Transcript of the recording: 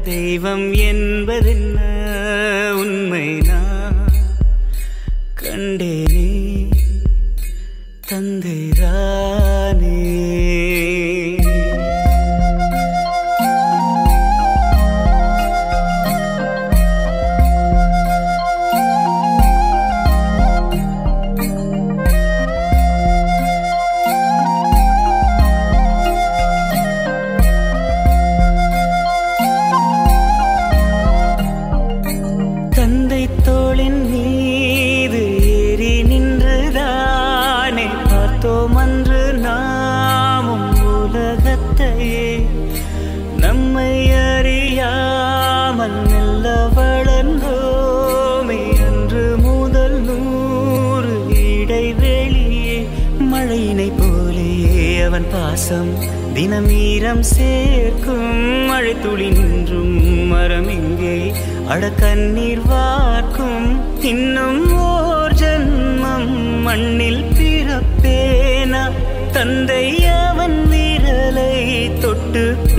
தெய்வம் என்பதென்ன உண்மை நான் கண்டேனே தந்தைதானே தந்தை தோளின் மீது ஏறி நின்றுதானே பார்த்தோம் அன்று நாமும் உலகத்தையே நம்மை அறியாமல் மெல்ல வளர்ந்தோமே அன்று முதல் நூறு இடைவெளியே மழையினை போலேயே அவன் பாசம் தினம் ஈரம் சேர்க்கும் மழை துளி நின்றும் மரம் எங்கே அட கண்ணீர் வார்க்கும் இன்னும் ஓர் ஜன்மம் மண்ணில் பிறப்பேனா தந்தை அவன் விரலை தொட்டு